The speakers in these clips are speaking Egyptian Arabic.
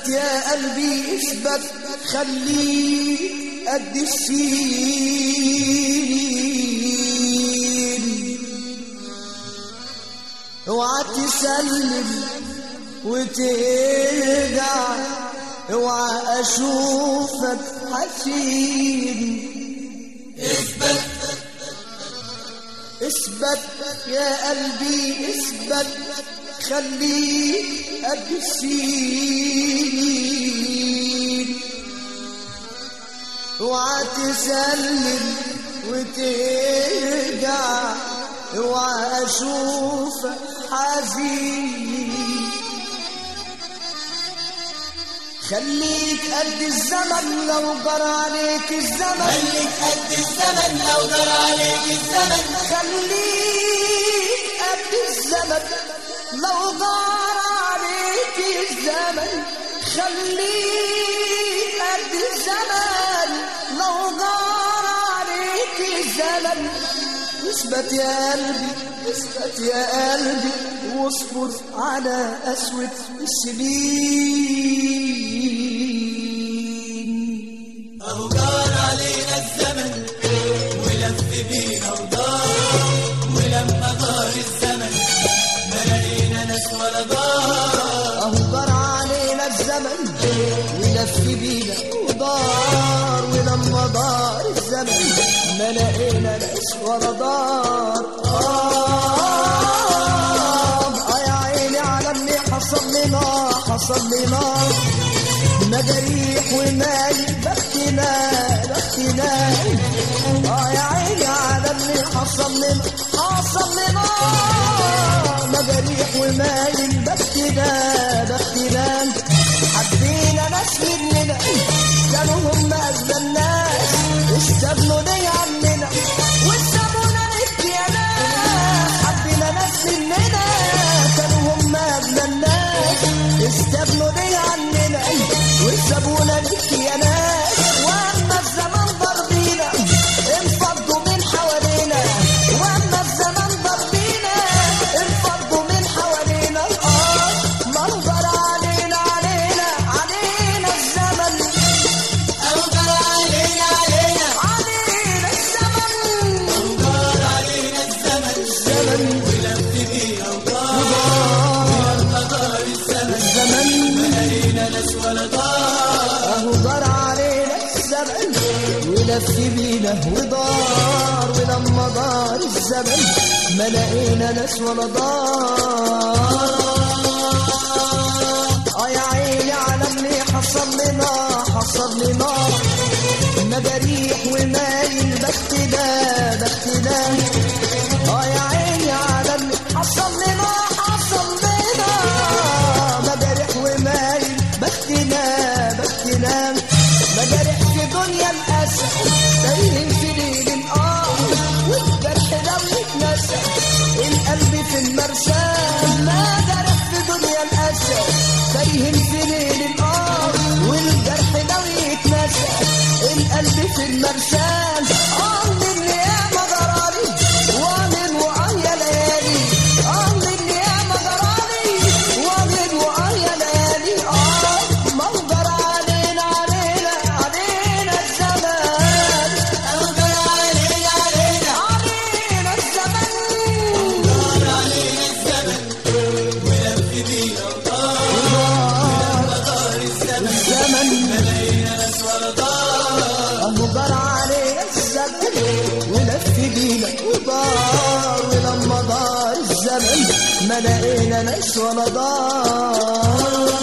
اثبت يا قلبي اثبت خليك قد السنين اوعى تسلم وترجع اوعى اشوفك حزين اثبت اثبت يا قلبي اثبت خليك قد السنين اوعى تسلم وترجع اوعى اشوفك حزين خليك قد الزمن لو جرى عليك الزمن خليك قد الزمن لو جرى عليك الزمن خليك قد الزمن لو دار عليك الزمن خليك قد الزمن لو دار عليك الزمن اثبت يا قلبي اثبت يا قلبي واصبر على أسود السنين اهو جار علينا الزمن ولف بينا ودار ولما دار الزمن ما لقينا ناس ولا دار اهو جرى علينا الزمن ولف بينا ودار ولما دار الزمن ما لقينا ناس ولا دار آه آه يا عيني على اللي حصل لنا حصل لنا مجاريح وماي بختنا بختنا اه يا عيني على اللي حصل لنا حصل لنا مجاريح وماي بختنا بختنا حبينا ناس مننا كانوا هم أجمل الناس استبنوا دي عننا وسابونا نتيانا حبينا ناس مننا كانوا هم أجمل الناس استبنوا دي عننا وسابونا نتيانا واما الزمان ضربينا انفضوا من حوالينا واما الزمان ضربينا انفضوا من حوالينا اه منظر علينا علينا علينا الزمن اهو جار علينا علينا علينا الزمن اهو جار علينا الزمن الزمن ولف بينا ودار ولما دار الزمن الزمن ما لقينا ناس ولا دار اهو جرى علينا الزمن ولف بينا ودار ولما دار الزمن ما لقينا ناس ولا دار اه يا عيني على اللي حصل لنا حصل لنا مجاريح ومايل بختنا بختنا اه يا عيني على اللي حصل لنا حصل لنا مجاريح ومايل بختنا بختنا مجاريح في دنيا الأسى تايهين في ليل الآه والجرح لو يتنسى القلب في المرسى مجاريح في دنيا الأسى تايهين في ليل الآه والجرح لو يتنسى القلب في المرسان آه من يا مجرالي ومن وآه يا ليالي آه من يا مجرالي ومن وآه يا ليالي آه منظر علينا علينا علينا الزمان اهو جار علينا علينا علينا الزمان دار علينا الزمن ولف بينا ودار ولما دار الزمن الزمن ما لقينا ناس ولا دار أهو جرى علينا الزمن ولف بينا ودار ولما دار الزمن ما لقينا ناس ولا دار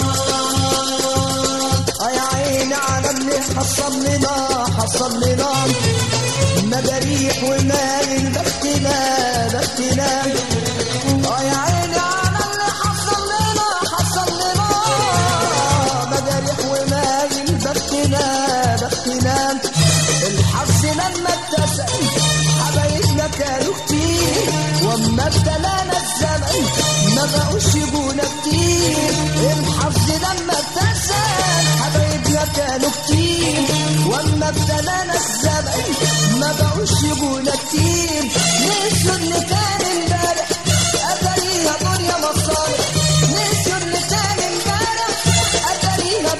اه يا عيني على اللي حصل لنا حصل لنا مجاريح ومايل بختنا بختنا اه يا عيني على اللي حصل لنا حصل لنا مجاريح ومايل بختنا بختنا الحظ لما اتسق حبايبنا كانوا كتير واما ابتلانا الزمن ما بقوش يجونا كتير الحظ لما اتسق حبايبنا كانوا كتير واما ابتلانا الزمن ما بقوش يجونا كتير نسوا اللي كان امبارح اتاريها دنيا مصالح نسوا اللي كان امبارح اتاريها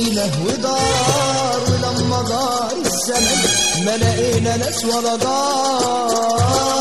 بينا ودار ولما دار الزمن ما لقينا ناس ولا دار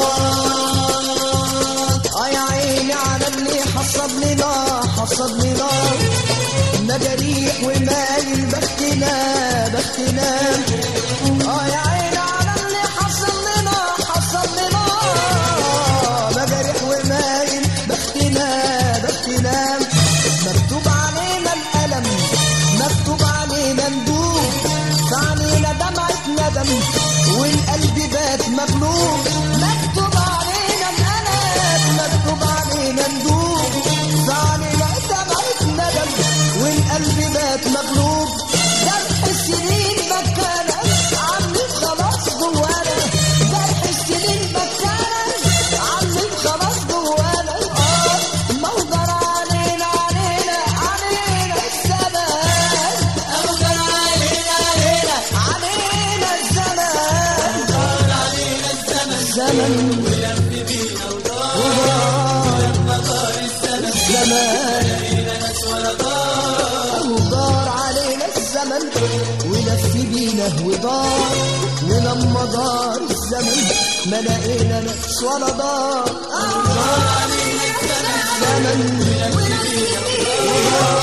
اه يا عيني على اللي حصد لنا حصد لنا مجاريح ومايل بختنا بختنا اه يا عيني على اللي حصل لنا حصل لنا مجاريح ومايل بختنا بختنا مكتوب علينا الألم مكتوب علينا ندوب فعلينا دمعة ندم والقلب بات مغلوب مكتوب علينا الألم مكتوب علينا ندوب فعلينا دمعة ندم والقلب بات مغلوب جرح السنين مكانة عاملين خلاص جوانا جرح السنين مكانة عاملين خلاص جوانا اه موجر علينا علينا علينا الزمان أقدر علينا علينا علينا الزمان دار علينا الزمن زمن ولف بينا ودار ولما دار الزمن زمان لقينا ناس ولا دار ودار علينا الزمن ولف بينا ودار ولما دار الزمن ما لقينا ناس ولا دار دار علينا الزمن زمن ولف بينا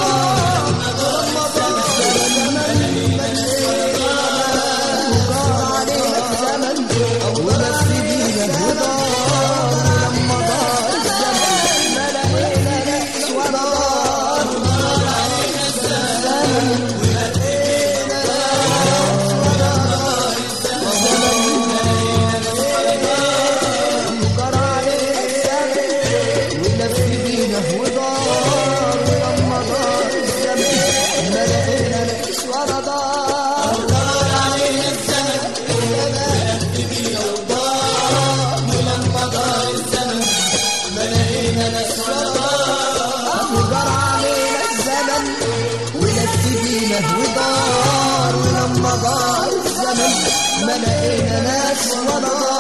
ودار علينا الزمن ولف بينا ودار ولما دار الزمن ما لقينا ناس ولا دار ودار علينا الزمن ولف بينا ودار ولما دار الزمن ما لقينا ناس ولا دار دار علينا الزمن ولف بينا ودار ولما دار الزمن ما لقينا ناس ولا دار ودار علينا الزمن ولف بينا ودار ولما دار الزمن ما لقينا ناس ولا دار